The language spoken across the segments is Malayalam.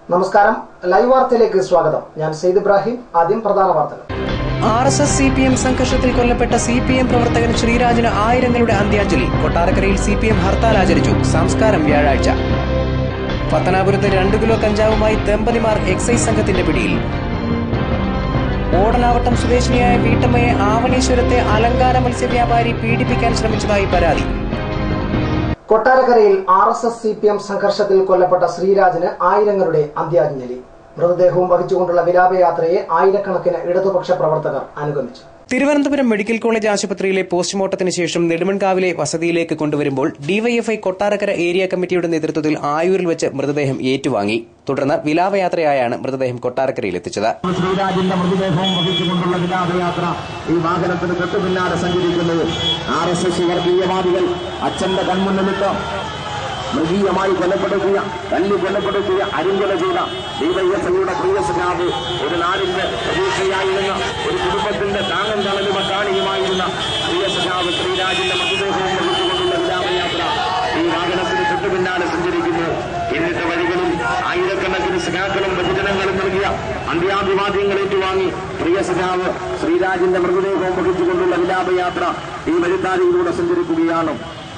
നമസ്കാരം ലൈവ് വാർത്തയിലേക്ക് സ്വാഗതം ഞാൻ സെയ്ദ് ഇബ്രാഹിം ആദ്യം പ്രധാന വാർത്തകൾ R S S C P M സംഘർഷത്തിൽ കൊല്ലപ്പെട്ട സി പി എം പ്രവർത്തകൻ ശ്രീരാജിന് ആയിരങ്ങളുടെ അന്ത്യാഞ്ജലി കൊട്ടാരക്കരയിൽ സി പി എം ഹർത്താൽ ആചരിച്ചു സംസ്കാരം വ്യാഴാഴ്ച പത്തനാപുരത്ത് രണ്ടു കിലോ കഞ്ചാവുമായി ദമ്പതിമാർ എക്സൈസ് സംഘത്തിന്റെ പിടിയിൽ ഓടനാവട്ടം സ്വദേശിനിയായ വീട്ടമ്മയെ ആവണീശ്വരത്തെ അലങ്കാര മത്സ്യവ്യാപാരി പീഡിപ്പിക്കാൻ ശ്രമിച്ചതായി പരാതി കൊട്ടാരക്കരയിൽ R S S C P M സംഘർഷത്തിൽ കൊല്ലപ്പെട്ട ശ്രീരാജിന് ആയിരങ്ങളുടെ അന്ത്യാഞ്ജലി മൃതദേഹവും വഹിച്ചുകൊണ്ടുള്ള വിലാപയാത്രയെ ആയിരക്കണക്കിന് ഇടതുപക്ഷ പ്രവർത്തകർ അനുഗമിച്ചു തിരുവനന്തപുരം മെഡിക്കൽ കോളേജ് ആശുപത്രിയിലെ പോസ്റ്റ്മോർട്ടത്തിന് ശേഷം നെടുമൺകാവിലെ വസതിയിലേക്ക് കൊണ്ടുവരുമ്പോൾ ഡിവൈഎഫ്ഐ കൊട്ടാരക്കര ഏരിയ കമ്മിറ്റിയുടെ നേതൃത്വത്തിൽ ആയൂരിൽ വെച്ച് മൃതദേഹം ഏറ്റുവാങ്ങി തുടർന്ന് വിലാപയാത്രയായാണ് മൃതദേഹം കൊട്ടാരക്കരയിൽ എത്തിച്ചത് ശ്രീരാജിന്റെ മൃതദേഹവും വഹിച്ചുകൊണ്ടുള്ള വിലാപയാത്ര ഈ വാഹനത്തിന് തൊട്ടു പിന്നാലെ സഞ്ചരിക്കുന്നത് ആർ എസ് എസ് വർഗീയവാദികൾ അച്ഛന്റെ കൺമുന്നിലിട്ട് മൃഗീയമായി കൊലപ്പെടുത്തിയ തല്ലി കൊലപ്പെടുത്തിയ അരിങ്കൊല ചെയ്ത ഡിവൈഎഫ്ഐയുടെ പ്രിയ സഖാവ് ഒരു നാടിന്റെ പ്രതീക്ഷയായിരുന്ന ഒരു കുടുംബത്തിന്റെ താങ്ങം തണലും കാണിയുമായിരുന്ന പ്രിയ സഖാവ് ശ്രീരാജിന്റെ മൃതദേഹവും വഹിച്ചുകൊണ്ടുള്ള വിലാപയാത്ര ഈ വാഹനത്തിന് തൊട്ടു പിന്നാലെ സഞ്ചരിക്കുന്നു എന്നിട്ട് വഴികളിൽ ആയിരക്കണക്കിന് സഖാക്കളും ബഹുജനങ്ങളും നൽകിയ അന്ത്യാഭിവാദ്യങ്ങൾ ഏറ്റുവാങ്ങി പ്രിയ സഖാവ് ശ്രീരാജിന്റെ മൃതദേഹവും വഹിച്ചുകൊണ്ടുള്ള വിലാപയാത്ര ഈ വഴിത്താരിയിലൂടെ സഞ്ചരിക്കുകയാണ്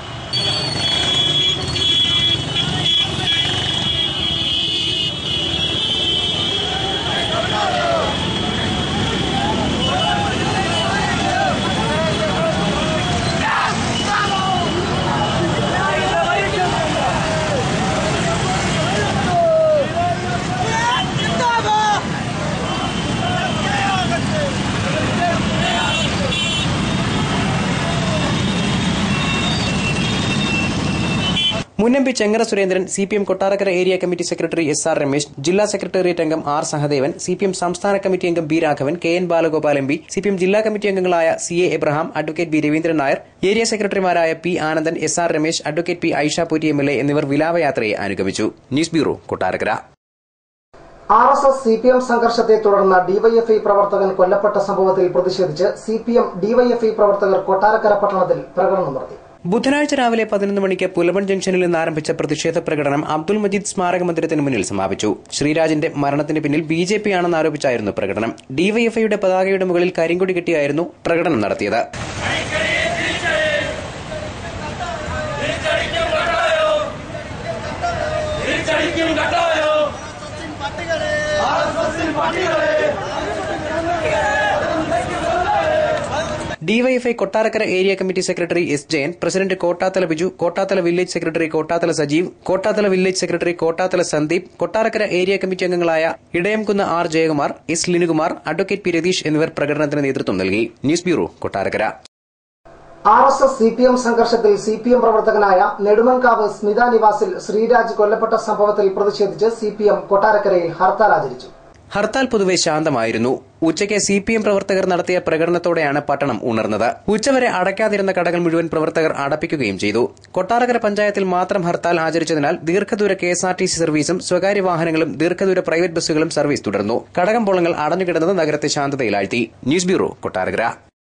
മുൻ M P Chengara Surendran C P M Kottarakkara area committee secretary S R Ramesh ജില്ലാ സെക്രട്ടേറിയറ്റ് അംഗം R Sahadevan C P M സംസ്ഥാന കമ്മിറ്റി അംഗം B Raghavan K N Balagopal M P C P M ജില്ലാ കമ്മിറ്റി അംഗങ്ങളായ C A Abraham advocate B Raveendran Nair area സെക്രട്ടറിമാരായ P Anandan S R Ramesh advocate P Aisha Pootti M L A എന്നിവർ വിലാപയാത്രയെ അനുഗമിച്ചു news bureau Kottarakkara R S S C P M സംഘർഷത്തെ തുടർന്ന് ഡിവൈഎഫ്ഐ പ്രവർത്തകൻ കൊല്ലപ്പെട്ട സംഭവത്തിൽ പ്രതിഷേധിച്ച് സി പി എം ഡിവൈഎഫ്ഐ പ്രവർത്തകർ കൊട്ടാരക്കര പട്ടണത്തിൽ പ്രകടനം നടത്തി ബുധനാഴ്ച രാവിലെ പതിനൊന്ന് മണിക്ക് പുലമൺ ജംഗ്ഷനിൽ നിന്ന് ആരംഭിച്ച പ്രതിഷേധ പ്രകടനം അബ്ദുൾ മജീദ് സ്മാരക മന്ദിരത്തിന് മുന്നിൽ സമാപിച്ചു ശ്രീരാജിന്റെ മരണത്തിന് പിന്നിൽ ബി ജെ പി ആണെന്ന് ആരോപിച്ചായിരുന്നു പ്രകടനം ഡിവൈഎഫ്ഐയുടെ പതാകയുടെ മുകളിൽ കരിങ്കൊടി കെട്ടിയായിരുന്നു പ്രകടനം നടത്തിയത് DYFI Kottarakkara area committee secretary S Jayan president Kottathala Biju Kottathala village secretary Kottathala Sajeev Kottathala village secretary Kottathala Sandeep Kottarakkara area committee അംഗങ്ങളായ Edayamkunnu R Jayakumar S Linukumar advocate P Ratheesh എന്നിവർ പ്രകടനത്തിന് നേതൃത്വം നൽകി news bureau Kottarakkara R S S C P M സംഘർഷത്തിൽ സി പി എം പ്രവർത്തകനായ നെടുമൺകാവ് സ്മിത നിവാസിൽ ശ്രീരാജ് കൊല്ലപ്പെട്ട സംഭവത്തിൽ പ്രതിഷേധിച്ച് സി പി എം കൊട്ടാരക്കരയിൽ ഹർത്താൽ ആചരിച്ചു ഹർത്താൽ പൊതുവെ ശാന്തമായിരുന്നു ഉച്ചയ്ക്ക് സി പി എം പ്രവർത്തകർ നടത്തിയ പ്രകടനത്തോടെയാണ് പട്ടണം ഉണർന്നത് ഉച്ചവരെ അടയ്ക്കാതിരുന്ന കടകൾ മുഴുവൻ പ്രവർത്തകർ അടപ്പിക്കുകയും ചെയ്തു കൊട്ടാരക്കര പഞ്ചായത്തിൽ മാത്രം ഹർത്താൽ ആചരിച്ചതിനാൽ ദീർഘദൂര K S R T C സർവീസും സ്വകാര്യ വാഹനങ്ങളും ദീർഘദൂര പ്രൈവറ്റ് ബസ്സുകളും സർവീസ് തുടർന്നു കടകംപോളങ്ങൾ അടഞ്ഞുകിടന്നത് നഗരത്തെ ശാന്തതയിലാഴ്ത്തി ന്യൂസ് ബ്യൂറോ കൊട്ടാരക്കര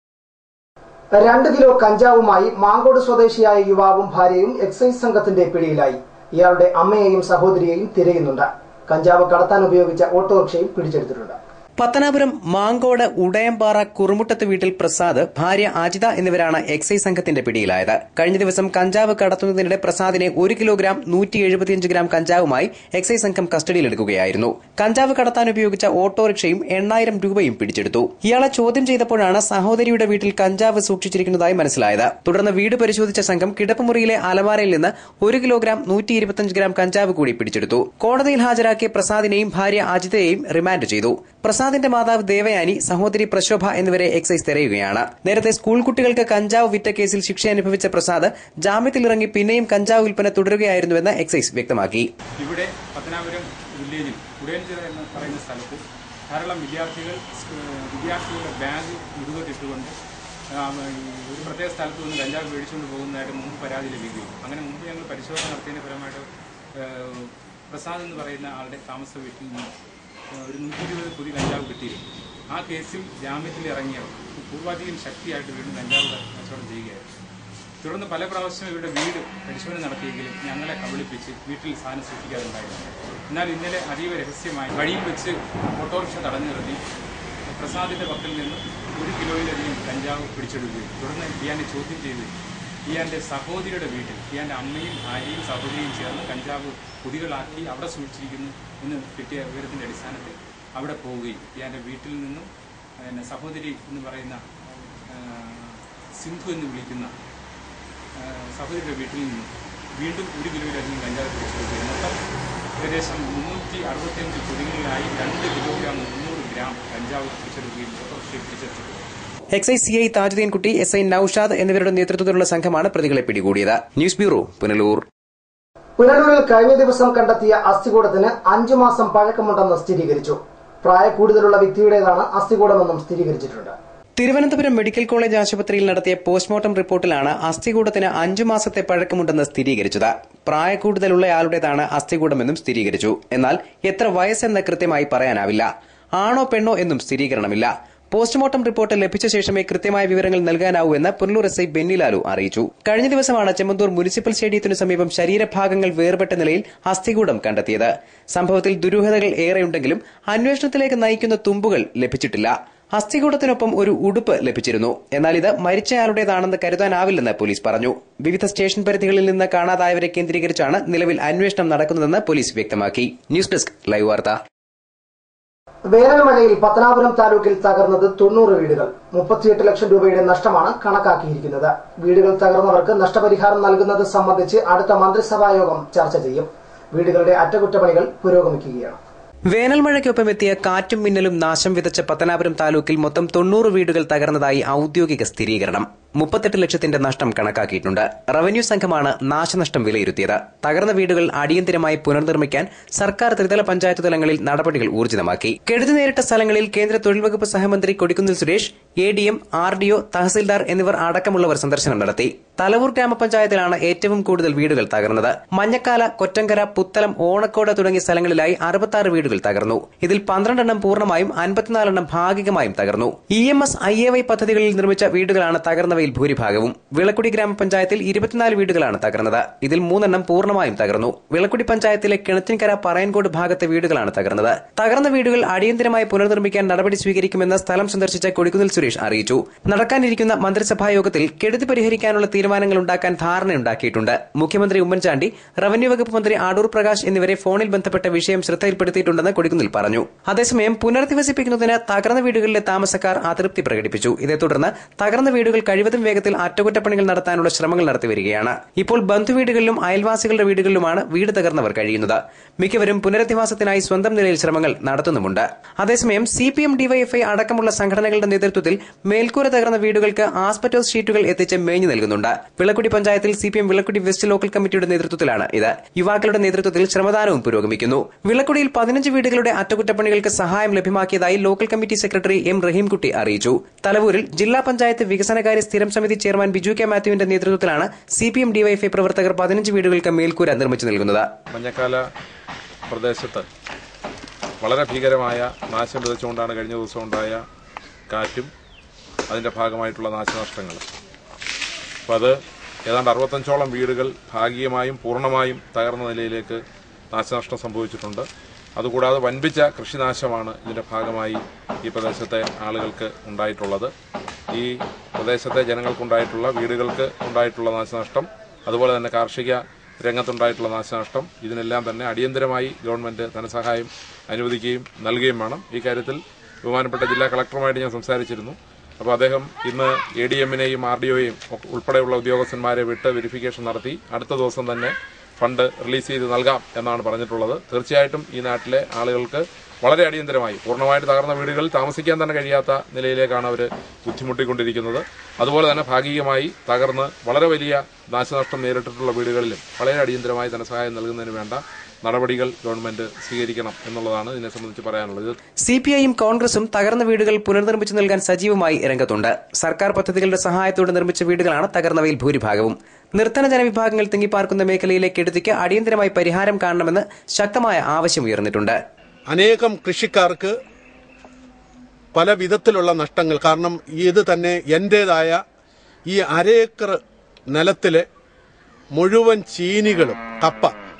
രണ്ട് കിലോ കഞ്ചാവുമായി മാങ്കോട് സ്വദേശിയായ യുവാവും ഭാര്യയും എക്സൈസ് സംഘത്തിന്റെ പിടിയിലായി ഇയാളുടെ അമ്മയെയും സഹോദരിയെയും തിരയുന്നുണ്ട് കഞ്ചാവ് കടത്താൻ ഉപയോഗിച്ച ഓട്ടോറിക്ഷയും പിടിച്ചെടുത്തിട്ടുണ്ട് പത്തനാപുരം മാങ്കോട് ഉടയംപാറ കുറുമുട്ടത്ത് വീട്ടിൽ പ്രസാദ് ഭാര്യ അജിത എന്നിവരാണ് എക്സൈസ് സംഘത്തിന്റെ പിടിയിലായത് കഴിഞ്ഞ ദിവസം കഞ്ചാവ് കടത്തുന്നതിനിടെ പ്രസാദിനെ ഒരു കിലോഗ്രാം നൂറ്റി എഴുപത്തിയഞ്ച് ഗ്രാം കഞ്ചാവുമായി എക്സൈസ് സംഘം കസ്റ്റഡിയിലെടുക്കുകയായിരുന്നു കഞ്ചാവ് കടത്താൻ ഉപയോഗിച്ച ഓട്ടോറിക്ഷയും എണ്ണായിരം രൂപയും പിടിച്ചെടുത്തു ഇയാളെ ചോദ്യം ചെയ്തപ്പോഴാണ് സഹോദരിയുടെ വീട്ടിൽ കഞ്ചാവ് സൂക്ഷിച്ചിരിക്കുന്നതായി മനസ്സിലായത് തുടർന്ന് വീട് പരിശോധിച്ച സംഘം കിടപ്പുമുറിയിലെ അലമാരയിൽ നിന്ന് ഒരു കിലോഗ്രാം നൂറ്റി ഇരുപത്തിയഞ്ച് ഗ്രാം കഞ്ചാവ് കൂടി പിടിച്ചെടുത്തു കോടതിയിൽ ഹാജരാക്കിയ പ്രസാദിനെയും ഭാര്യ അജിതയെയും റിമാൻഡ് ചെയ്തു പ്രസാദിന്റെ മാതാവ് ദേവയാനി സഹോദരി പ്രശോഭ എന്നിവരെ എക്സൈസ് തെരയുകയാണ് നേരത്തെ സ്കൂൾ കുട്ടികൾക്ക് കഞ്ചാവ് വിറ്റ കേസിൽ ശിക്ഷ അനുഭവിച്ച പ്രസാദ് ജാമ്യത്തിലിറങ്ങി പിന്നെയും കഞ്ചാവ് വിൽപ്പന തുടരുകയായിരുന്നുവെന്ന് എക്സൈസ് വ്യക്തമാക്കി ഇവിടെ പത്തനാപുരം വില്ലേജിൽ ഉടയൻചിറ എന്ന് പറയുന്ന സ്ഥലത്ത് ധാരാളം വിദ്യാർത്ഥികൾ ഏഹ്, വിദ്യാർത്ഥികളുടെ ബാഗ് മുതുകത്തിട്ടുകൊണ്ട് ആ, ഈ ഒരു പ്രത്യേക സ്ഥലത്ത് നിന്ന് കഞ്ചാവ് മേടിച്ചുകൊണ്ട് പോകുന്നതായിട്ട് മുമ്പ് പരാതി ലഭിക്കുകയും അങ്ങനെ മുമ്പ് ഞങ്ങൾ പരിശോധന നടത്തിയതിന് ഫലമായിട്ട് ഏഹ്, പ്രസാദ് എന്ന് പറയുന്ന ആളുടെ താമസ വീട്ടിൽ നിന്ന് ഏഹ്, ഒരു നൂറ്റി ഇരുപത് പുതിയ കഞ്ചാവ് കിട്ടിയിരുന്നു ആ കേസിൽ ജാമ്യത്തിൽ ഇറങ്ങിയവർ പൂർവാധികം ശക്തിയായിട്ട് വീണ്ടും കഞ്ചാവ് കച്ചവടം ചെയ്യുകയായിരുന്നു തുടർന്ന് പല പ്രാവശ്യം ഇവരുടെ വീട് പരിശോധന നടത്തിയെങ്കിലും ഞങ്ങളെ കബളിപ്പിച്ച് വീട്ടിൽ സാധനം സൂക്ഷിക്കാറുണ്ടായിരുന്നു എന്നാൽ ഇന്നലെ അതീവ രഹസ്യമായി വഴിയിൽ വെച്ച് ഓട്ടോറിക്ഷ തടഞ്ഞു നിർത്തി പ്രസാദിന്റെ പക്കൽ നിന്ന് ഒരു കിലോയിലധികം കഞ്ചാവ് പിടിച്ചെടുക്കുകയും തുടർന്ന് ഇയാനെ ചോദ്യം ചെയ്ത് ഇയാന്റെ സഹോദരിയുടെ വീട്ടിൽ ഇയാന്റെ അമ്മയും ഭാര്യയും സഹോദരിയും ചേർന്ന് കഞ്ചാവ് പൊതികളാക്കി അവിടെ സൂക്ഷിച്ചിരിക്കുന്നു എന്ന് കിട്ടിയ വിവരത്തിന്റെ അടിസ്ഥാനത്തിൽ അവിടെ പോവുകയും ഇയാന്റെ വീട്ടിൽ നിന്നും പിന്നെ സഹോദരി എന്ന് പറയുന്ന ആ, സിന്ധു എന്ന് വിളിക്കുന്ന ആ, സഹോദരിയുടെ വീട്ടിൽ നിന്നും വീണ്ടും ഒരു കിലോയിലധികം കഞ്ചാവ് പിടിച്ചെടുക്കുകയും മൊത്തം ഏകദേശം മുന്നൂറ്റി അറുപത്തിയഞ്ച് പൊതികളിലായി രണ്ട് കിലോഗ്രാം മുന്നൂറ് ഗ്രാം കഞ്ചാവ് പിടിച്ചെടുക്കുകയും ഓട്ടോറിക്ഷയിൽ പിടിച്ചെടുത്തിട്ടുണ്ട് excise C I Thajudheenkutty S I Noushad എന്നിവരുടെ നേതൃത്വത്തിലുള്ള സംഘമാണ് പ്രതികളെ പിടികൂടിയത് ന്യൂസ് ബ്യൂറോ പുനലൂർ പുനലൂരിൽ കഴിഞ്ഞ ദിവസം കണ്ടെത്തിയ അസ്ഥികൂടത്തിന് അഞ്ചു മാസം പഴക്കമുണ്ടെന്ന് സ്ഥിരീകരിച്ചു പ്രായ കൂടുതലുള്ള വ്യക്തിയുടേതാണ് അസ്ഥികൂടമെന്നും സ്ഥിരീകരിച്ചിട്ടുണ്ട് തിരുവനന്തപുരം മെഡിക്കൽ കോളേജ് ആശുപത്രിയിൽ നടത്തിയ പോസ്റ്റ്മോർട്ടം റിപ്പോർട്ടിലാണ് അസ്ഥികൂടത്തിന് അഞ്ചു മാസത്തെ പഴക്കമുണ്ടെന്ന് സ്ഥിരീകരിച്ചത് പ്രായക്കൂടുതലുള്ളയാളുടേതാണ് അസ്ഥികൂടമെന്നും സ്ഥിരീകരിച്ചു എന്നാൽ എത്ര വയസ്സെന്ന് കൃത്യമായി പറയാനാവില്ല ആണോ പെണ്ണോ എന്നും സ്ഥിരീകരണമില്ല പോസ്റ്റ്മോർട്ടം റിപ്പോർട്ട് ലഭിച്ച ശേഷമേ കൃത്യമായ വിവരങ്ങൾ നൽകാനാവൂ എന്ന് പുനലൂർ എസ് ഐ ബെന്നിലാലു അറിയിച്ചു കഴിഞ്ഞ ദിവസമാണ് ചെമ്മന്തൂർ മുനിസിപ്പൽ സ്റ്റേഡിയത്തിനു സമീപം ശരീരഭാഗങ്ങൾ വേർപെട്ട നിലയിൽ അസ്ഥികൂടം കണ്ടെത്തിയത് സംഭവത്തിൽ ദുരൂഹതകൾ ഏറെയുണ്ടെങ്കിലും അന്വേഷണത്തിലേക്ക് നയിക്കുന്ന തുമ്പുകൾ ലഭിച്ചിട്ടില്ല അസ്ഥികൂടത്തിനൊപ്പം ഒരു ഉടുപ്പ് ലഭിച്ചിരുന്നു എന്നാൽ ഇത് മരിച്ചയാളുടേതാണെന്ന് കരുതാനാവില്ലെന്ന് പോലീസ് പറഞ്ഞു വിവിധ സ്റ്റേഷൻ പരിധികളിൽ നിന്ന് കാണാതായവരെ കേന്ദ്രീകരിച്ചാണ് നിലവിൽ അന്വേഷണം നടക്കുന്നതെന്ന് പോലീസ് വ്യക്തമാക്കി ന്യൂസ് ഡെസ്ക് ലൈവ് വാർത്ത വേനൽ മഴയിൽ പത്തനാപുരം താലൂക്കിൽ തകർന്നത് തൊണ്ണൂറ് വീടുകൾ മുപ്പത്തിയെട്ട് ലക്ഷം രൂപയുടെ നഷ്ടമാണ് കണക്കാക്കിയിരിക്കുന്നത് വീടുകൾ തകർന്നവർക്ക് നഷ്ടപരിഹാരം നൽകുന്നത് സംബന്ധിച്ച് അടുത്ത മന്ത്രിസഭാ യോഗം ചർച്ച ചെയ്യും വീടുകളുടെ അറ്റകുറ്റപ്പണികൾ പുരോഗമിക്കുകയാണ് വേനൽ മഴയ്ക്കൊപ്പം എത്തിയ കാറ്റും മിന്നലും നാശം വിതച്ച പത്തനാപുരം താലൂക്കിൽ മൊത്തം തൊണ്ണൂറ് വീടുകൾ തകർന്നതായി ഔദ്യോഗിക സ്ഥിരീകരണം മുപ്പത്തെട്ട് ലക്ഷത്തിന്റെ നഷ്ടം കണക്കാക്കിയിട്ടുണ്ട് റവന്യൂ സംഘമാണ് നാശനഷ്ടം വിലയിരുത്തിയത് തകർന്ന വീടുകൾ അടിയന്തരമായി പുനർനിർമ്മിക്കാൻ സർക്കാർ ത്രിതല പഞ്ചായത്ത് തലങ്ങളിൽ നടപടികൾ ഊർജിതമാക്കി കെടുതി നേരിട്ട സ്ഥലങ്ങളിൽ കേന്ദ്ര തൊഴിൽ വകുപ്പ് സഹമന്ത്രി Kodikunnil Suresh A D M R D O tahsildar എന്നിവർ അടക്കമുള്ളവർ സന്ദർശനം നടത്തി തലവൂർ ഗ്രാമപഞ്ചായത്തിലാണ് ഏറ്റവും കൂടുതൽ വീടുകൾ തകർന്നത് മഞ്ഞക്കാല കൊറ്റങ്കര പുത്തലം ഓണക്കോട് തുടങ്ങിയ സ്ഥലങ്ങളിലായി അറുപത്തി വീടുകൾ തകർന്നു ഇതിൽ പന്ത്രണ്ടെണ്ണം പൂർണ്ണമായും അൻപത്തിനാലെണ്ണം ഭാഗികമായും തകർന്നു E M S I A Y പദ്ധതികളിൽ നിർമ്മിച്ച വീടുകളാണ് തകർന്നവയിൽ ഭൂരിഭാഗവും വിളക്കുടി ഗ്രാമപഞ്ചായത്തിൽ ഇരുപത്തിനാല് വീടുകളാണ് തകർന്നത് ഇതിൽ മൂന്നെണ്ണം പൂർണ്ണമായും തകർന്നു വിളക്കുടി പഞ്ചായത്തിലെ കിണറ്റിൻകര പറയൻകോട് ഭാഗത്തെ വീടുകളാണ് തകർന്നത് തകർന്ന വീടുകൾ അടിയന്തരമായി പുനർനിർമ്മിക്കാൻ നടപടി സ്വീകരിക്കുമെന്ന് സ്ഥലം സന്ദർശിച്ച കൊടിക്കുന്നിൽ സുരേഷ് അറിയിച്ചു നടക്കാനിരിക്കുന്ന മന്ത്രിസഭാ യോഗത്തിൽ കെടുതി പരിഹരിക്കാനുള്ള തീരുമാനങ്ങൾ ഉണ്ടാക്കാൻ ധാരണയുണ്ടാക്കിയിട്ടുണ്ട് മുഖ്യമന്ത്രി ഉമ്മൻചാണ്ടി റവന്യൂ വകുപ്പ് മന്ത്രി അടൂർ പ്രകാശ് എന്നിവരെ ഫോണിൽ ബന്ധപ്പെട്ട വിഷയം ശ്രദ്ധയിൽപ്പെടുത്തിയിട്ടുണ്ടെന്ന് കൊടിക്കുന്നിൽ പറഞ്ഞു അതേസമയം പുനരധിവസിപ്പിക്കുന്നതിന് തകർന്ന വീടുകളിലെ താമസക്കാർ അതൃപ്തി പ്രകടിപ്പിച്ചു ഇതേ തുടർന്ന് തകർന്ന വീടുകൾ കഴിവതും വേഗത്തിൽ അറ്റകുറ്റപ്പണികൾ നടത്താനുള്ള ശ്രമങ്ങൾ നടത്തിവരികയാണ് ഇപ്പോൾ ബന്ധുവീടുകളിലും അയൽവാസികളുടെ വീടുകളിലുമാണ് വീട് തകർന്നവർ കഴിയുന്നത് മിക്കവരും പുനരധിവാസത്തിനായി സ്വന്തം നിലയിൽ ശ്രമങ്ങൾ നടത്തുന്നുമുണ്ട് അതേസമയം സി പി എം ഡിവൈഎഫ്ഐ അടക്കമുള്ള സംഘടനകളുടെ നേതൃത്വത്തിൽ മേൽക്കൂര തകർന്ന വീടുകൾക്ക് ആസ്പെറ്റോസ് ഷീറ്റുകൾ എത്തിച്ച് മേഞ്ഞു നൽകുന്നുണ്ട് വിളക്കുടി പഞ്ചായത്തിൽ C P M Vilakkudy west local കമ്മിറ്റിയുടെ നേതൃത്വത്തിലാണ് ഇത് യുവാക്കളുടെ നേതൃത്വത്തിൽ ശ്രമദാനവും പുരോഗമിക്കുന്നു വിളക്കുടിയിൽ പതിനഞ്ച് വീടുകളുടെ അറ്റകുറ്റപ്പണികൾക്ക് സഹായം ലഭ്യമാക്കിയതായി local committee secretary M Rahimkutty അറിയിച്ചു തലവൂരിൽ ജില്ലാ പഞ്ചായത്ത് വികസനകാര്യ സ്ഥിരം സമിതി ചെയർമാൻ ബിജു കെ മാത്യുവിന്റെ നേതൃത്വത്തിലാണ് സി പി എം ഡിവൈഎഫ്ഐ പ്രവർത്തകർ പതിനഞ്ച് വീടുകൾക്ക് മേൽക്കൂര നിർമ്മിച്ചു നൽകുന്നത് മഞ്ഞക്കാല പ്രദേശത്ത് വളരെ ഭീകരമായ നാശം വിതച്ചുകൊണ്ടാണ് കഴിഞ്ഞ ദിവസം ഉണ്ടായ കാറ്റും അതിൻ്റെ ഭാഗമായിട്ടുള്ള നാശനഷ്ടങ്ങൾ അപ്പോൾ അത് ഏതാണ്ട് അറുപത്തഞ്ചോളം വീടുകൾ ഭാഗികമായും പൂർണ്ണമായും തകർന്ന നിലയിലേക്ക് നാശനഷ്ടം സംഭവിച്ചിട്ടുണ്ട് അതുകൂടാതെ വൻപിച്ച കൃഷിനാശമാണ് ഇതിൻ്റെ ഭാഗമായി ഈ പ്രദേശത്തെ ആളുകൾക്ക് ഉണ്ടായിട്ടുള്ളത് ഈ പ്രദേശത്തെ ജനങ്ങൾക്കുണ്ടായിട്ടുള്ള വീടുകൾക്ക് ഉണ്ടായിട്ടുള്ള നാശനഷ്ടം അതുപോലെ തന്നെ കാർഷിക രംഗത്തുണ്ടായിട്ടുള്ള നാശനഷ്ടം ഇതിനെല്ലാം തന്നെ അടിയന്തരമായി ഗവൺമെന്റ് ധനസഹായം അനുവദിക്കുകയും നൽകുകയും വേണം ഈ കാര്യത്തിൽ ബഹുമാനപ്പെട്ട ജില്ലാ കളക്ടറുമായിട്ട് ഞാൻ സംസാരിച്ചിരുന്നു അപ്പോൾ അദ്ദേഹം ഇന്ന് എ ഡി എമ്മിനെയും ആർ ഡി ഒയെയും ഉൾപ്പെടെയുള്ള ഉദ്യോഗസ്ഥന്മാരെ വിട്ട് വെരിഫിക്കേഷൻ നടത്തി അടുത്ത ദിവസം തന്നെ ഫണ്ട് റിലീസ് ചെയ്ത് നൽകാം എന്നാണ് പറഞ്ഞിട്ടുള്ളത് തീർച്ചയായിട്ടും ഈ നാട്ടിലെ ആളുകൾക്ക് വളരെ അടിയന്തരമായി പൂർണ്ണമായിട്ട് തകർന്ന വീടുകളിൽ താമസിക്കാൻ തന്നെ കഴിയാത്ത നിലയിലേക്കാണ് അവർ ബുദ്ധിമുട്ടിക്കൊണ്ടിരിക്കുന്നത് അതുപോലെ തന്നെ ഭാഗികമായി തകർന്ന് വളരെ വലിയ നാശനഷ്ടം നേരിട്ടിട്ടുള്ള വീടുകളിലും വളരെ അടിയന്തരമായി ധനസഹായം നൽകുന്നതിന് വേണ്ട നടപടികൾ ഗവൺമെന്റ് സ്വീകരിക്കണം എന്നുള്ളതാണ് ഇതിനെ സംബന്ധിച്ച് പറയാനുള്ളത് ഇത് സി പി ഐയും കോൺഗ്രസും തകർന്ന വീടുകൾ പുനർനിർമ്മിച്ചു നൽകാൻ സജീവമായി രംഗത്തുണ്ട് സർക്കാർ പദ്ധതികളുടെ സഹായത്തോടെ നിർമ്മിച്ച വീടുകളാണ് തകർന്നവയിൽ ഭൂരിഭാഗവും നിർത്തന ജനവിഭാഗങ്ങൾ തിങ്ങിപ്പാർക്കുന്ന മേഖലയിലെ കെടുതിക്ക് അടിയന്തരമായി പരിഹാരം കാണണമെന്ന് ശക്തമായ ആവശ്യം ഉയർന്നിട്ടുണ്ട് അനേകം കൃഷിക്കാർക്ക് പല വിധത്തിലുള്ള നഷ്ടങ്ങൾ കാരണം ഇത് തന്നെ എൻ്റേതായ ഈ അരേക്കർ നിലത്തിലെ മുഴുവൻ ചീനികളും കപ്പ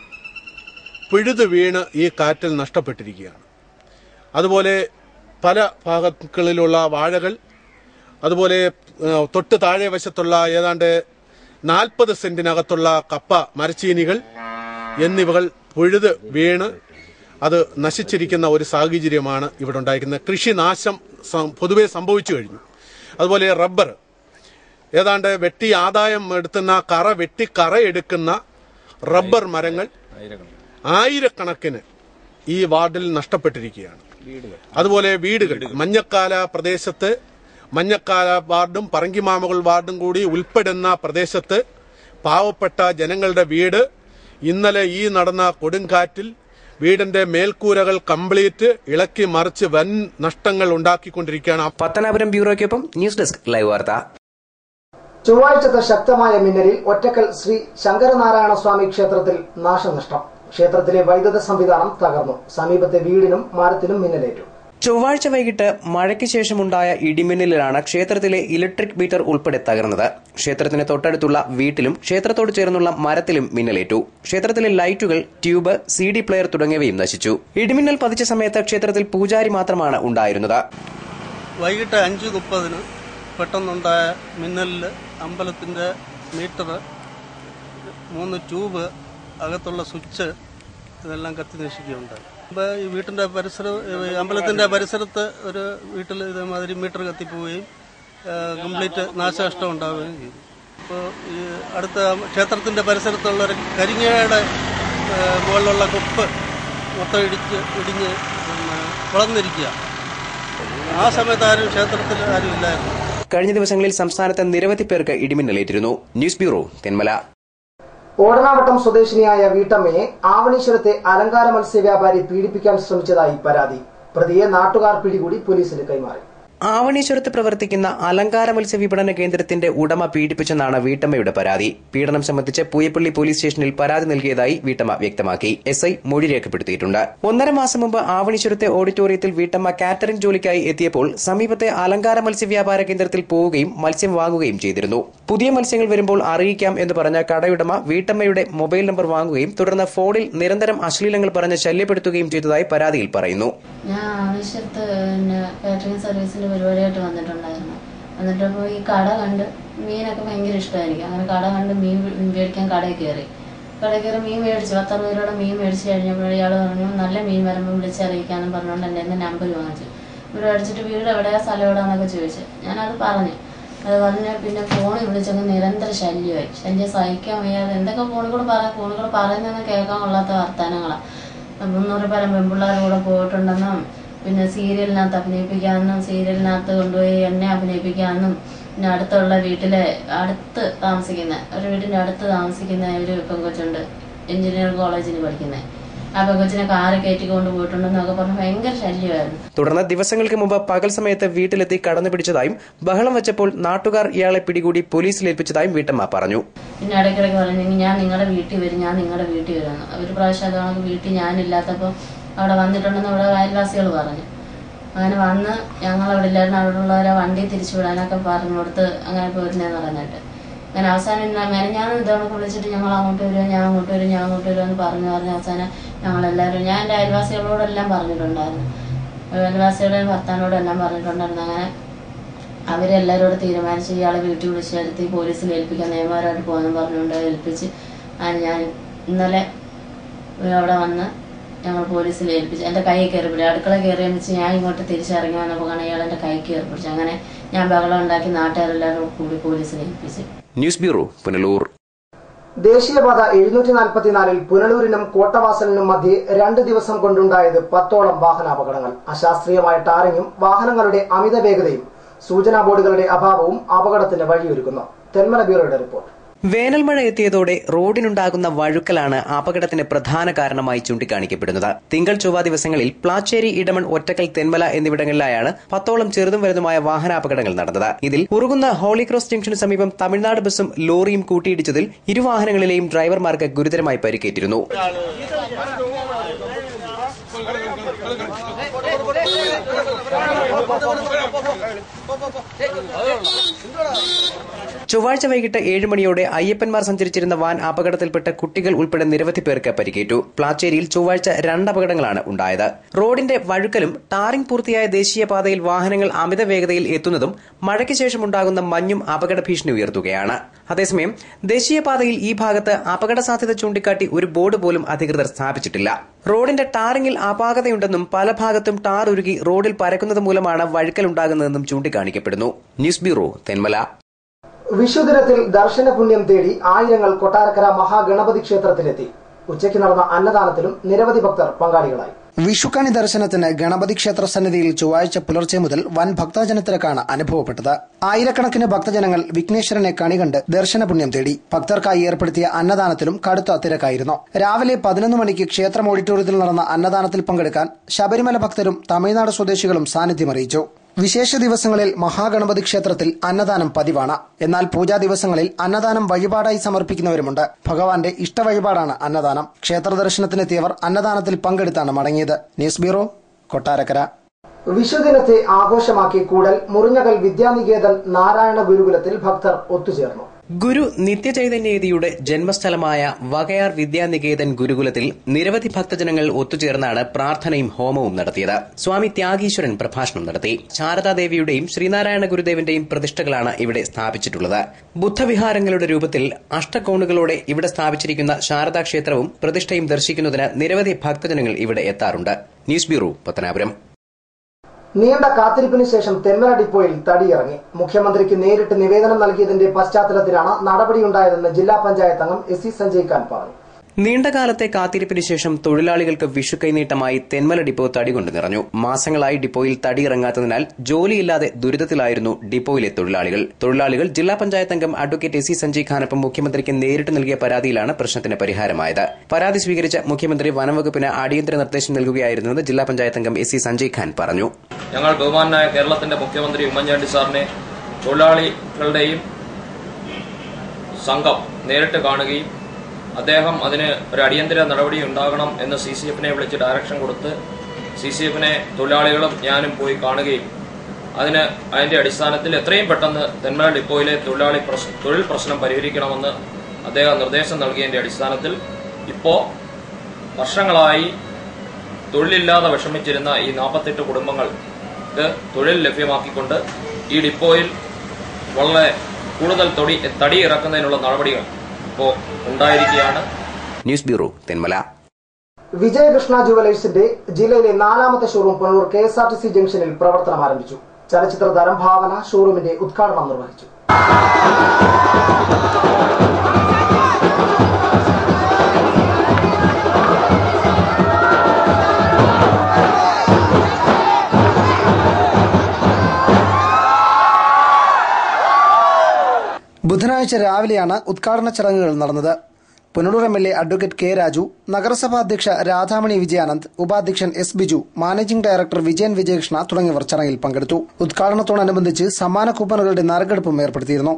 പിഴുതു വീണ് ഈ കാറ്റിൽ നഷ്ടപ്പെട്ടിരിക്കുകയാണ് അതുപോലെ പല ഭാഗങ്ങളിലുള്ള വാഴകൾ അതുപോലെ ഏഹ്, തൊട്ട് താഴെ വശത്തുള്ള ഏതാണ്ട് നാൽപ്പത് സെന്റിനകത്തുള്ള കപ്പ മരച്ചീനികൾ എന്നിവകൾ പുഴുത് വീണ് അത് നശിച്ചിരിക്കുന്ന ഒരു സാഹചര്യമാണ് ഇവിടെ ഉണ്ടായിരിക്കുന്നത് കൃഷിനാശം സം- പൊതുവെ സംഭവിച്ചു കഴിഞ്ഞു അതുപോലെ റബ്ബർ ഏതാണ്ട് വെട്ടി ആദായം എടുത്തുന്ന കറ വെട്ടി കറ എടുക്കുന്ന റബ്ബർ മരങ്ങൾ ആയിരക്കണക്കിന് ഈ വാർഡിൽ നഷ്ടപ്പെട്ടിരിക്കുകയാണ് അതുപോലെ വീടുകൾ മഞ്ഞക്കാല പ്രദേശത്ത് മഞ്ഞക്കാല വാർഡും പറങ്കിമാമകൾ വാർഡും കൂടി ഉൾപ്പെടുന്ന പ്രദേശത്ത് പാവപ്പെട്ട ജനങ്ങളുടെ വീട് ഇന്നലെ ഈ നടന്ന കൊടുങ്കാറ്റിൽ വീടിന്റെ മേൽക്കൂരകൾ കംപ്ലീറ്റ് ഇളക്കി മറിച്ച് വൻ നഷ്ടങ്ങൾ ഉണ്ടാക്കിക്കൊണ്ടിരിക്കുകയാണ് പത്തനാപുരം ബ്യൂറോയ്ക്കൊപ്പം ന്യൂസ് ഡെസ്ക് ലൈവ് വാർത്ത ചൊവ്വാഴ്ചത്തെ ശക്തമായ മിന്നലിൽ ഒറ്റക്കൽ ശ്രീ ശങ്കരനാരായണ സ്വാമി ക്ഷേത്രത്തിൽ നാശനഷ്ടം ക്ഷേത്രത്തിലെ വൈദ്യുത സംവിധാനം തകർന്നു സമീപത്തെ വീടിനും മരത്തിനും മിന്നലേറ്റു ചൊവ്വാഴ്ച വൈകിട്ട് മഴയ്ക്ക് ശേഷമുണ്ടായ ഇടിമിന്നലിലാണ് ക്ഷേത്രത്തിലെ ഇലക്ട്രിക് മീറ്റർ ഉൾപ്പെടെ തകർന്നത് ക്ഷേത്രത്തിന് തൊട്ടടുത്തുള്ള വീട്ടിലും ക്ഷേത്രത്തോട് ചേർന്നുള്ള മരത്തിലും മിന്നലേറ്റു ക്ഷേത്രത്തിലെ ലൈറ്റുകൾ ട്യൂബ് സി ഡി പ്ലെയർ തുടങ്ങിയവയും നശിച്ചു ഇടിമിന്നൽ പതിച്ച സമയത്ത് ക്ഷേത്രത്തിൽ പൂജാരി മാത്രമാണ് ഉണ്ടായിരുന്നത് വൈകിട്ട് അഞ്ച് മുപ്പതിന് പെട്ടെന്നുണ്ടായ മിന്നലിൽ അമ്പലത്തിൻ്റെ മീറ്റർ മൂന്ന് ട്യൂബ് അകത്തുള്ള സ്വിച്ച് ഇതെല്ലാം കത്തി നശിക്കുകയുണ്ടായി അപ്പോൾ ഈ വീട്ടിൻ്റെ പരിസര ഈ അമ്പലത്തിൻ്റെ പരിസരത്ത് ഒരു വീട്ടിൽ ഇതേമാതിരി മീറ്റർ കത്തിപ്പോവുകയും കംപ്ലീറ്റ് നാശനഷ്ടം ഉണ്ടാവുകയും ചെയ്തു ഇപ്പോൾ ഈ അടുത്ത ക്ഷേത്രത്തിൻ്റെ പരിസരത്തുള്ള ഒരു കരിങ്ങയുടെ ആ, മുകളിലുള്ള കൊപ്പ് മൊത്തം ഇടിച്ച് ഇടിഞ്ഞ് പിന്നെ വളർന്നിരിക്കുക ആ സമയത്ത് ആരും ക്ഷേത്രത്തിൽ ആരും ഇല്ലായിരുന്നു കഴിഞ്ഞ ദിവസങ്ങളിൽ സംസ്ഥാനത്ത് നിരവധി പേർക്ക് ഇടിമിന്നലേറ്റിരുന്നു ന്യൂസ് ബ്യൂറോ തെന്മല ഓടനാവട്ടം സ്വദേശിനിയായ വീട്ടമ്മയെ ആവണീശ്വരത്തെ അലങ്കാര മത്സ്യ വ്യാപാരി പീഡിപ്പിക്കാൻ ശ്രമിച്ചതായി പരാതി പ്രതിയെ നാട്ടുകാർ പിടികൂടി പോലീസിന് കൈമാറി ആവണീശ്വരത്ത് പ്രവർത്തിക്കുന്ന അലങ്കാര മത്സ്യ വിപണന കേന്ദ്രത്തിന്റെ ഉടമ പീഡിപ്പിച്ചെന്നാണ് വീട്ടമ്മയുടെ പരാതി പീഡനം സംബന്ധിച്ച് പൂയപ്പള്ളി പോലീസ് സ്റ്റേഷനിൽ പരാതി നൽകിയതായി വീട്ടമ്മ വ്യക്തമാക്കി എസ് ഐ മൊഴി രേഖപ്പെടുത്തിയിട്ടുണ്ട് ഒന്നര മാസം മുമ്പ് ആവണീശ്വരത്തെ ഓഡിറ്റോറിയത്തിൽ വീട്ടമ്മ കാറ്ററിംഗ് ജോലിക്കായി എത്തിയപ്പോൾ സമീപത്തെ അലങ്കാര മത്സ്യ വ്യാപാര കേന്ദ്രത്തിൽ പോവുകയും മത്സ്യം വാങ്ങുകയും ചെയ്തിരുന്നു പുതിയ മത്സ്യങ്ങൾ വരുമ്പോൾ അറിയിക്കാം എന്ന് പറഞ്ഞ കടയുടമ വീട്ടമ്മയുടെ മൊബൈൽ നമ്പർ വാങ്ങുകയും തുടർന്ന് ഫോണിൽ നിരന്തരം അശ്ലീലങ്ങൾ പറഞ്ഞ് ശല്യപ്പെടുത്തുകയും ചെയ്തതായി പരാതിയിൽ പറയുന്നു ഞാൻ ആവശ്യത്ത് പിന്നെ കാറ്ററിംഗ് സർവീസിന്റെ പരിപാടിയായിട്ട് വന്നിട്ടുണ്ടായിരുന്നു വന്നിട്ടപ്പോൾ ഈ കട കണ്ട് മീനൊക്കെ ഭയങ്കര ഇഷ്ടമായിരിക്കും അങ്ങനെ കട കണ്ട് മീൻ വി- മേടിക്കാൻ കടയിൽ കയറി കടയിൽ കയറി മീൻ മേടിച്ചു പത്തറുപത് രൂപയുടെ മീൻ മേടിച്ച് കഴിഞ്ഞപ്പോൾ ഇയാൾ പറഞ്ഞു നല്ല മീൻ വരുമ്പോൾ വിളിച്ചറിയിക്കാമെന്ന് പറഞ്ഞുകൊണ്ട് എൻ്റെ എൻ്റെ നമ്പർ വാങ്ങിച്ചു ഇവിടെ അടിച്ചിട്ട് വീട് എവിടെയാ സ്ഥലം എവിടെയാന്നൊക്കെ ചോദിച്ചു ഞാനത് പറഞ്ഞു അത് പറഞ്ഞ് പിന്നെ ഫോണിൽ വിളിച്ചങ്ങ് നിരന്തര ശല്യമായി ശല്യം സഹിക്കാൻ വയ്യാതെ എന്തൊക്കെ ഫോണിൽ കൂടെ പറയാം ഫോണിൽ കൂടെ പറയുന്നതെന്ന് കേൾക്കാൻ കൊള്ളാത്ത വർത്തമാനങ്ങളാണ് മുന്നൂറ് പരം പെൺപിള്ളേരുടെ കൂടെ പോയിട്ടുണ്ടെന്നും പിന്നെ സീരിയലിനകത്ത് അഭിനയിപ്പിക്കാമെന്നും സീരിയലിനകത്ത് കൊണ്ടുപോയി എന്നെ അഭിനയിപ്പിക്കാമെന്നും പിന്നെ അടുത്തുള്ള വീട്ടിലെ അടുത്ത് താമസിക്കുന്ന ഒരു വീടിന്റെ അടുത്ത് താമസിക്കുന്ന ഒരു പെങ്കൊച്ചുണ്ട് എഞ്ചിനീയറിംഗ് കോളേജിൽ പഠിക്കുന്നത് ആ പെങ്കൊച്ചിനെ കാറ് കയറ്റിക്കൊണ്ട് പോയിട്ടുണ്ടെന്നൊക്കെ പറഞ്ഞ് ഭയങ്കര ശല്യമായിരുന്നു തുടർന്ന് ദിവസങ്ങൾക്ക് മുമ്പ് പകൽ സമയത്ത് വീട്ടിലെത്തി കടന്നു പിടിച്ചതായും ബഹളം വെച്ചപ്പോൾ നാട്ടുകാർ ഇയാളെ പിടികൂടി പോലീസിൽ ഏൽപ്പിച്ചതായും വീട്ടമ്മ പറഞ്ഞു പിന്നെ ഇടയ്ക്കിടയ്ക്ക് പറഞ്ഞു ഞാൻ നിങ്ങളുടെ വീട്ടിൽ വരും ഞാൻ നിങ്ങളുടെ വീട്ടിൽ വരുമെന്ന് ഒരു പ്രാവശ്യം അത് കണക്ക് വീട്ടിൽ ഞാനില്ലാത്തപ്പോൾ അവിടെ വന്നിട്ടുണ്ടെന്ന് ഇവിടെ അയൽവാസികൾ പറഞ്ഞു അങ്ങനെ വന്ന് ഞങ്ങൾ അവിടെ ഇല്ലായിരുന്നു അവിടെ ഉള്ളവരെ വണ്ടി തിരിച്ചു വിടാനൊക്കെ പറഞ്ഞു കൊടുത്ത് അങ്ങനെ പോരുന്നതെന്ന് പറഞ്ഞിട്ട് അങ്ങനെ അവസാനം ഇന്ന് മെനഞ്ഞാന്ന് ഇതോടെ വിളിച്ചിട്ട് ഞങ്ങൾ അങ്ങോട്ട് വരുമോ ഞാൻ അങ്ങോട്ട് വരും ഞാൻ അങ്ങോട്ട് വരുമോ എന്ന് പറഞ്ഞു പറഞ്ഞ് അവസാനം ഞങ്ങളെല്ലാവരും ഞാൻ എൻ്റെ അയൽവാസികളോടെല്ലാം പറഞ്ഞിട്ടുണ്ടായിരുന്നു അയൽവാസികളുടെ ഭർത്താവിനോടും എല്ലാം പറഞ്ഞിട്ടുണ്ടായിരുന്നു അങ്ങനെ അവരെല്ലാവരോടും തീരുമാനിച്ച് ഇയാളെ വീട്ടിൽ വിളിച്ച് വരുത്തി പോലീസിൽ ഏൽപ്പിക്കാൻ നിയമപരമായിട്ട് പോകുമെന്ന് പറഞ്ഞുകൊണ്ട് ഏൽപ്പിച്ച് അങ്ങനെ ഞാൻ ഇന്നലെ അവിടെ വന്ന് ഞങ്ങൾ പോലീസിൽ ഏൽപ്പിച്ചു എൻ്റെ കൈ കയറി പിടിച്ചു അടുക്കള കയറി വെച്ച് ഞാൻ ഇങ്ങോട്ട് തിരിച്ചിറങ്ങി വന്നപ്പോൾ കാണാൻ ഇയാൾ എൻ്റെ കൈ കയറി പിടിച്ചു അങ്ങനെ ഞാൻ ബഹളം ഉണ്ടാക്കി നാട്ടുകാരെല്ലാവരും കൂടി പോലീസിൽ ഏൽപ്പിച്ചു ന്യൂസ് ബ്യൂറോ പുനലൂർ ദേശീയപാത എഴുന്നൂറ്റി നാൽപ്പത്തിനാലിൽ പുനലൂരിനും കോട്ടവാസലിനും മധ്യേ രണ്ട് ദിവസം കൊണ്ടുണ്ടായത് പത്തോളം വാഹനാപകടങ്ങൾ അശാസ്ത്രീയമായ ടാറിങ്ങും വാഹനങ്ങളുടെ അമിത വേഗതയും സൂചനാ ബോർഡുകളുടെ അഭാവവും അപകടത്തിന് വഴിയൊരുക്കുന്നു തെന്മല ബ്യൂറോയുടെ റിപ്പോർട്ട് വേനൽ മഴ എത്തിയതോടെ റോഡിനുണ്ടാകുന്ന വഴുക്കലാണ് അപകടത്തിന് പ്രധാന കാരണമായി ചൂണ്ടിക്കാണിക്കപ്പെടുന്നത് തിങ്കൾ ചൊവ്വ ദിവസങ്ങളിൽ പ്ലാച്ചേരി ഇടമൺ ഒറ്റക്കൽ തെന്മല എന്നിവിടങ്ങളിലായാണ് പത്തോളം ചെറുതും വലുതുമായ വാഹനാപകടങ്ങൾ നടന്നത് ഇതിൽ ഉറുകുന്ന ഹോളിക്രോസ് ജംഗ്ഷന് സമീപം തമിഴ്നാട് ബസ്സും ലോറിയും കൂട്ടിയിടിച്ചതിൽ ഇരുവാഹനങ്ങളിലെയും ഡ്രൈവർമാർക്ക് ഗുരുതരമായി പരിക്കേറ്റിരുന്നു ചൊവ്വാഴ്ച വൈകിട്ട് ഏഴ് മണിയോടെ അയ്യപ്പന്മാർ സഞ്ചരിച്ചിരുന്ന വാൻ അപകടത്തിൽപ്പെട്ട് കുട്ടികൾ ഉൾപ്പെടെ നിരവധി പേർക്ക് പരിക്കേറ്റു പ്ലാച്ചേരിയിൽ ചൊവ്വാഴ്ച രണ്ട് അപകടങ്ങളാണ് ഉണ്ടായത് റോഡിന്റെ വഴുക്കലും ടാറിംഗ് പൂർത്തിയായ ദേശീയപാതയിൽ വാഹനങ്ങൾ അമിത വേഗതയിൽ എത്തുന്നതും മഴയ്ക്ക് ശേഷം ഉണ്ടാകുന്ന മഞ്ഞും അപകട ഭീഷണി ഉയർത്തുകയാണ് അതേസമയം ദേശീയപാതയിൽ ഈ ഭാഗത്ത് അപകട സാധ്യത ചൂണ്ടിക്കാട്ടി ഒരു ബോർഡ് പോലും അധികൃതർ സ്ഥാപിച്ചിട്ടില്ല റോഡിന്റെ ടാറിംഗിൽ അപാകതയുണ്ടെന്നും പല ഭാഗത്തും ടാർ ഉരുകി റോഡിൽ പരക്കുന്നത് മൂലമാണ് വഴുക്കലുണ്ടാകുന്നതെന്നും ചൂണ്ടിക്കാണിക്കപ്പെടുന്നു ന്യൂസ് ബ്യൂറോ തെന്മല വിഷുദിനത്തിൽ ദർശന പുണ്യം തേടി ആയിരങ്ങൾ കൊട്ടാരക്കര മഹാഗണപതി ക്ഷേത്രത്തിലെത്തി ഉച്ചയ്ക്ക് നടന്ന അന്നദാനത്തിലും നിരവധി ഭക്തർ പങ്കാളികളായി വിഷുക്കണി ദർശനത്തിന് ഗണപതി ക്ഷേത്ര സന്നിധിയിൽ ചൊവ്വാഴ്ച പുലർച്ചെ മുതൽ വൻ ഭക്തജനത്തിരക്കാണ് അനുഭവപ്പെട്ടത് ആയിരക്കണക്കിന് ഭക്തജനങ്ങൾ വിഘ്നേശ്വരനെ കണികണ്ട് ദർശന പുണ്യം തേടി ഭക്തർക്കായി ഏർപ്പെടുത്തിയ അന്നദാനത്തിലും കടുത്ത തിരക്കായിരുന്നു രാവിലെ പതിനൊന്ന് മണിക്ക് ക്ഷേത്രം ഓഡിറ്റോറിയത്തിൽ നടന്ന അന്നദാനത്തിൽ പങ്കെടുക്കാൻ ശബരിമല ഭക്തരും തമിഴ്നാട് സ്വദേശികളും സാന്നിധ്യമറിയിച്ചു വിശേഷ ദിവസങ്ങളിൽ മഹാഗണപതി ക്ഷേത്രത്തിൽ അന്നദാനം പതിവാണ് എന്നാൽ പൂജാ ദിവസങ്ങളിൽ അന്നദാനം വഴിപാടായി സമർപ്പിക്കുന്നവരുമുണ്ട് ഭഗവാന്റെ ഇഷ്ടവഴിപാടാണ് അന്നദാനം ക്ഷേത്ര ദർശനത്തിനെത്തിയവർ അന്നദാനത്തിൽ പങ്കെടുത്താണ് മടങ്ങിയത് ന്യൂസ് ബ്യൂറോ കൊട്ടാരക്കര വിഷുദിനത്തെ ആഘോഷമാക്കി കൂടൽ മുറിഞ്ഞകൽ വിദ്യാനികേതൻ നാരായണ ഗുരുകുലത്തിൽ ഭക്തർ ഒത്തുചേർന്നു ഗുരു നിത്യചൈതന്യതിയുടെ ജന്മസ്ഥലമായ വകയാർ വിദ്യാനികേതൻ ഗുരുകുലത്തിൽ നിരവധി ഭക്തജനങ്ങൾ ഒത്തുചേർന്നാണ് പ്രാർത്ഥനയും ഹോമവും നടത്തിയത് സ്വാമി ത്യാഗീശ്വരൻ പ്രഭാഷണം നടത്തി ശാരദാദേവിയുടെയും ശ്രീനാരായണ ഗുരുദേവന്റെയും പ്രതിഷ്ഠകളാണ് ഇവിടെ സ്ഥാപിച്ചിട്ടുള്ളത് ബുദ്ധവിഹാരങ്ങളുടെ രൂപത്തിൽ അഷ്ടകോണുകളോടെ ഇവിടെ സ്ഥാപിച്ചിരിക്കുന്ന ശാരദാ ക്ഷേത്രവും പ്രതിഷ്ഠയും ദർശിക്കുന്നതിന് നിരവധി ഭക്തജനങ്ങൾ ഇവിടെ എത്താറുണ്ട് ന്യൂസ് ബ്യൂറോ പത്തനാപുരം നീണ്ട കാത്തിരിപ്പിന് ശേഷം തെന്മല ഡിപ്പോയിൽ തടിയിറങ്ങി മുഖ്യമന്ത്രിക്ക് നേരിട്ട് നിവേദനം നൽകിയതിന്റെ പശ്ചാത്തലത്തിലാണ് നടപടിയുണ്ടായതെന്ന് ജില്ലാ പഞ്ചായത്ത് അംഗം എസ് സി സഞ്ജയ് ഖാൻ പറഞ്ഞു നീണ്ടകാലത്തെ കാത്തിരിപ്പിന് ശേഷം തൊഴിലാളികൾക്ക് വിഷു കൈനീട്ടമായി തെന്മല ഡിപ്പോ തടികൊണ്ട് നിറഞ്ഞു മാസങ്ങളായി ഡിപ്പോയിൽ തടി ഇറങ്ങാത്തതിനാൽ ജോലിയില്ലാതെ ദുരിതത്തിലായിരുന്നു ഡിപ്പോയിലെ തൊഴിലാളികൾ തൊഴിലാളികൾ ജില്ലാ പഞ്ചായത്ത് അംഗം അഡ്വക്കേറ്റ് എസ് സി സഞ്ജയ് ഖാനൊപ്പം മുഖ്യമന്ത്രിക്ക് നേരിട്ട് നൽകിയ പരാതിയിലാണ് പ്രശ്നത്തിന് പരിഹാരമായത് പരാതി സ്വീകരിച്ച മുഖ്യമന്ത്രി വനംവകുപ്പിന് അടിയന്തര നിർദ്ദേശം നൽകുകയായിരുന്നുവെന്ന് ജില്ലാ പഞ്ചായത്ത് അംഗം എസ് സി സഞ്ജയ് ഖാൻ പറഞ്ഞു ഞങ്ങൾ ബഹുമാനായ കേരളത്തിന്റെ മുഖ്യമന്ത്രി ഉമ്മൻചാണ്ടി സാറിനെ തൊഴിലാളികളുടെയും സംഘം നേരിട്ട് കാണുകയും അദ്ദേഹം അതിന് ഒരു അടിയന്തര നടപടി ഉണ്ടാകണം എന്ന് സി സി എഫിനെ വിളിച്ച് ഡയറക്ഷൻ കൊടുത്ത് സി സി എഫിനെ തൊഴിലാളികളും ഞാനും പോയി കാണുകയും അതിന് അതിന്റെ അടിസ്ഥാനത്തിൽ എത്രയും പെട്ടെന്ന് തെന്മല ഡിപ്പോയിലെ തൊഴിലാളി പ്രശ്ന തൊഴിൽ പ്രശ്നം പരിഹരിക്കണമെന്ന് അദ്ദേഹം നിർദ്ദേശം നൽകിയതിന്റെ അടിസ്ഥാനത്തിൽ ഇപ്പോൾ വർഷങ്ങളായി തൊഴിലില്ലാതെ വിഷമിച്ചിരുന്ന ഈ നാൽപ്പത്തെട്ട് കുടുംബങ്ങൾക്ക് തൊഴിൽ ലഭ്യമാക്കിക്കൊണ്ട് ഈ ഡിപ്പോയിൽ വളരെ കൂടുതൽ തൊടി തടി ഇറക്കുന്നതിനുള്ള നടപടികൾ ഇപ്പോൾ ഉണ്ടായിരിക്കുകയാണ് ന്യൂസ് ബ്യൂറോ തെന്മല വിജയകൃഷ്ണ ജുവലേഴ്സിന്റെ ജില്ലയിലെ നാലാമത്തെ showroom Punalur K S R T C ജംഗ്ഷനിൽ പ്രവർത്തനം ആരംഭിച്ചു ചലച്ചിത്ര താരം ഭാവന ഷോറൂമിന്റെ ഉദ്ഘാടനം നിർവഹിച്ചു ബുധനാഴ്ച രാവിലെയാണ് ഉദ്ഘാടന ചടങ്ങുകൾ നടന്നത് Punalur M L A advocate K Raju നഗരസഭാ അധ്യക്ഷ രാധാമണി വിജയാനന്ദ് ഉപാധ്യക്ഷൻ S Biju managing director Vijayan Vijayakrishna തുടങ്ങിയവർ ചടങ്ങിൽ പങ്കെടുത്തു ഉദ്ഘാടനത്തോടനുബന്ധിച്ച് സമ്മാന കൂപ്പണുകളുടെ നറുക്കെടുപ്പും ഏർപ്പെടുത്തിയിരുന്നു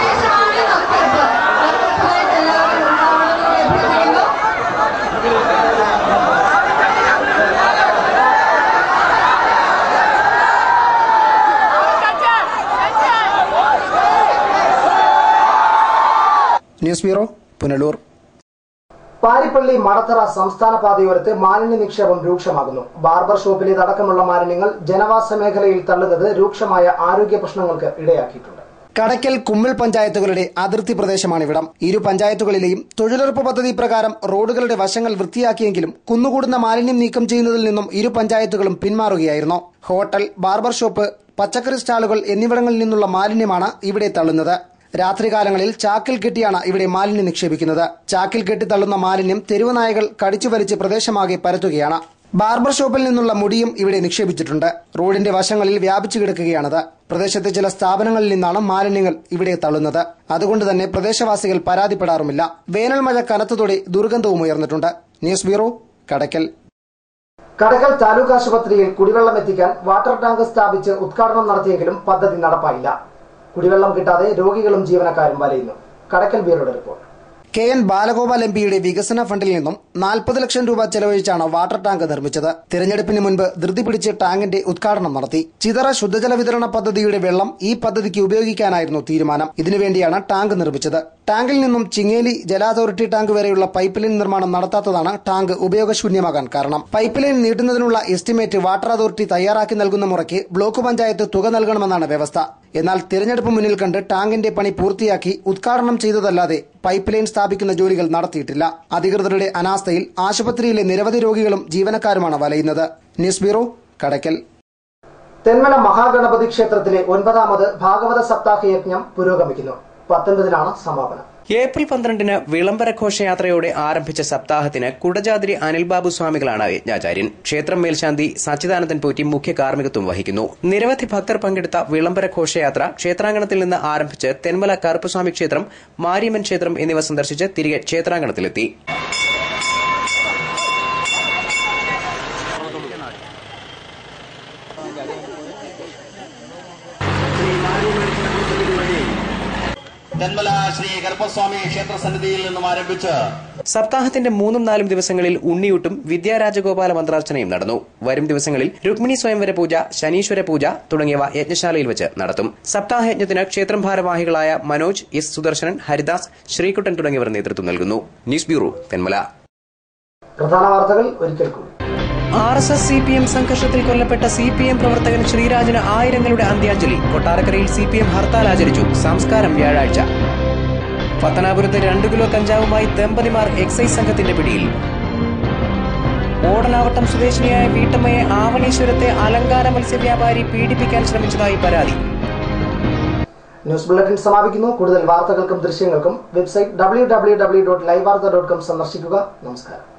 ന്യൂസ് ബ്യൂറോ പുനലൂർ പാരിപ്പള്ളി മടത്തറ സംസ്ഥാന പാതയോരത്ത് മാലിന്യ നിക്ഷേപം രൂക്ഷമാകുന്നു ബാർബർ ഷോപ്പിലേതടക്കമുള്ള മാലിന്യങ്ങൾ ജനവാസ മേഖലയിൽ തള്ളുന്നത് രൂക്ഷമായ ആരോഗ്യ പ്രശ്നങ്ങൾക്ക് ഇടയാക്കിയിട്ടുണ്ട് കടയ്ക്കൽ കുമ്മിൾ പഞ്ചായത്തുകളുടെ അതിർത്തി പ്രദേശമാണിവിടം ഇരു പഞ്ചായത്തുകളിലെയും തൊഴിലുറപ്പ് പദ്ധതി പ്രകാരം റോഡുകളുടെ വശങ്ങൾ വൃത്തിയാക്കിയെങ്കിലും കുന്നുകൂടുന്ന മാലിന്യം നീക്കം ചെയ്യുന്നതിൽ നിന്നും ഇരു പഞ്ചായത്തുകളും പിന്മാറുകയായിരുന്നു ഹോട്ടൽ ബാർബർ ഷോപ്പ് പച്ചക്കറി സ്റ്റാളുകൾ എന്നിവിടങ്ങളിൽ നിന്നുള്ള മാലിന്യമാണ് ഇവിടെ തള്ളുന്നത് രാത്രികാലങ്ങളിൽ ചാക്കിൽ കെട്ടിയാണ് ഇവിടെ മാലിന്യം നിക്ഷേപിക്കുന്നത് ചാക്കിൽ കെട്ടി തള്ളുന്ന മാലിന്യം തെരുവ് നായകൾ കടിച്ചു വലിച്ച് പ്രദേശമാകെ പരത്തുകയാണ് ബാർബർ ഷോപ്പിൽ നിന്നുള്ള മുടിയും ഇവിടെ നിക്ഷേപിച്ചിട്ടുണ്ട് റോഡിന്റെ വശങ്ങളിൽ വ്യാപിച്ചു കിടക്കുകയാണത് പ്രദേശത്തെ ചില സ്ഥാപനങ്ങളിൽ നിന്നാണ് മാലിന്യങ്ങൾ ഇവിടെ തള്ളുന്നത് അതുകൊണ്ട് തന്നെ പ്രദേശവാസികൾ പരാതിപ്പെടാറുമില്ല വേനൽ മഴ കനത്തതോടെ ദുർഗന്ധവും ഉയർന്നിട്ടുണ്ട് ന്യൂസ് ബ്യൂറോ കടക്കൽ കടക്കൽ താലൂക്ക് ആശുപത്രിയിൽ കുടിവെള്ളം എത്തിക്കാൻ വാട്ടർ ടാങ്ക് സ്ഥാപിച്ച് ഉദ്ഘാടനം നടത്തിയെങ്കിലും പദ്ധതി നടപ്പായില്ല കുടിവെള്ളം കിട്ടാതെ രോഗികളും ജീവനക്കാരും വലയുന്നു കടക്കൽ ബ്യൂറോയുടെ report K N Balagopal M പിയുടെ വികസന ഫണ്ടിൽ നിന്നും നാൽപ്പത് ലക്ഷം രൂപ ചെലവഴിച്ചാണ് വാട്ടർ ടാങ്ക് നിർമ്മിച്ചത് തിരഞ്ഞെടുപ്പിന് മുൻപ് ധൃതി പിടിച്ച് ടാങ്കിന്റെ ഉദ്ഘാടനം നടത്തി ചിതറ ശുദ്ധജല വിതരണ പദ്ധതിയുടെ വെള്ളം ഈ പദ്ധതിക്ക് ഉപയോഗിക്കാനായിരുന്നു തീരുമാനം ഇതിനുവേണ്ടിയാണ് ടാങ്ക് നിർമ്മിച്ചത് ടാങ്കിൽ നിന്നും ചിങ്ങേലി ജല അതോറിറ്റി ടാങ്ക് വരെയുള്ള പൈപ്പ് ലൈൻ നിർമ്മാണം നടത്താത്തതാണ് ടാങ്ക് ഉപയോഗശൂന്യമാകാൻ കാരണം പൈപ്പ് ലൈൻ നീട്ടുന്നതിനുള്ള എസ്റ്റിമേറ്റ് വാട്ടർ അതോറിറ്റി തയ്യാറാക്കി നൽകുന്ന മുറയ്ക്ക് ബ്ലോക്ക് പഞ്ചായത്ത് തുക നൽകണമെന്നാണ് വ്യവസ്ഥ എന്നാൽ തിരഞ്ഞെടുപ്പ് മുന്നിൽ കണ്ട് ടാങ്കിന്റെ പണി പൂർത്തിയാക്കി ഉദ്ഘാടനം ചെയ്തതല്ലാതെ പൈപ്പ് ലൈൻ സ്ഥാപിക്കുന്ന ജോലികൾ നടത്തിയിട്ടില്ല അധികൃതരുടെ അനാസ്ഥയിൽ ആശുപത്രിയിലെ നിരവധി രോഗികളും ജീവനക്കാരുമാണ് വലയുന്നത് ന്യൂസ് ബ്യൂറോ കടയ്ക്കൽ തെന്മല മഹാഗണപതി ക്ഷേത്രത്തിലെ ഒൻപതാമത് ഭാഗവത സപ്താഹ യജ്ഞം പുരോഗമിക്കുന്നു പത്തൊൻപതിനാണ് സമാപനം ഏപ്രിൽ പന്ത്രണ്ടിന് വിളംബര ഘോഷയാത്രയോടെ ആരംഭിച്ച സപ്താഹത്തിന് കുടജാതിരി അനിൽ ബാബു സ്വാമികളാണ് യജ്ഞാചാര്യൻ ക്ഷേത്രം മേൽശാന്തി സച്ചിദാനന്ദൻ പോറ്റി മുഖ്യ കാർമ്മികത്വം വഹിക്കുന്നു നിരവധി ഭക്തർ പങ്കെടുത്ത വിളംബര ഘോഷയാത്ര ക്ഷേത്രാങ്കണത്തിൽ നിന്ന് ആരംഭിച്ച് തെന്മല കറുപ്പസ്വാമി ക്ഷേത്രം മാരിയമ്മൻ ക്ഷേത്രം എന്നിവ സന്ദർശിച്ച് തിരികെ ക്ഷേത്രാങ്കണത്തിലെത്തി തെന്മല ശ്രീ കരുപ്പസ്വാമി ക്ഷേത്ര സന്നിധിയിൽ നിന്നും ആരംഭിച്ച് സപ്താഹത്തിന്റെ മൂന്നും നാലും ദിവസങ്ങളിൽ ഉണ്ണിയൂട്ടും വിദ്യാരാജഗോപാല മന്ത്രാർച്ചനയും നടന്നു വരും ദിവസങ്ങളിൽ രുക്മിണി സ്വയംവര പൂജ ശനീശ്വര പൂജ തുടങ്ങിയവ യജ്ഞശാലയിൽ വെച്ച് നടത്തും സപ്താഹ യജ്ഞത്തിന് ക്ഷേത്രം ഭാരവാഹികളായ മനോജ് എസ് സുദർശനൻ ഹരിദാസ് ശ്രീകുട്ടൻ തുടങ്ങിയവർ നേതൃത്വം നൽകുന്നു ന്യൂസ് ബ്യൂറോ തെന്മല പ്രധാന വാർത്തകൾ ഒരിക്കൽ കൂടി R S S C P M സംഘർഷത്തിൽ കൊല്ലപ്പെട്ട സി പി എം പ്രവർത്തകൻ ശ്രീരാജന് ആയിരങ്ങളുടെ അന്ത്യാഞ്ജലി കൊട്ടാരക്കരയിൽ സി പി എം ഹർത്താൽ ആചരിച്ചു സംസ്കാരം വ്യാഴാഴ്ച പത്തനാപുരത്ത് രണ്ടു കിലോ കഞ്ചാവുമായി ദമ്പതിമാർ എക്സൈസ് സംഘത്തിന്റെ പിടിയിൽ ഓടനാവട്ടം സ്വദേശിനിയായ വീട്ടമ്മയെ ആവണീശ്വരത്തെ അലങ്കാര മത്സ്യവ്യാപാരി പീഡിപ്പിക്കാൻ ശ്രമിച്ചതായി പരാതി ന്യൂസ് ബുള്ളറ്റിൻ സമാപിക്കുന്നു കൂടുതൽ വാർത്തകൾക്കും ദൃശ്യങ്ങൾക്കും website W W W dot live Vartha dot com സന്ദർശിക്കുക നമസ്കാരം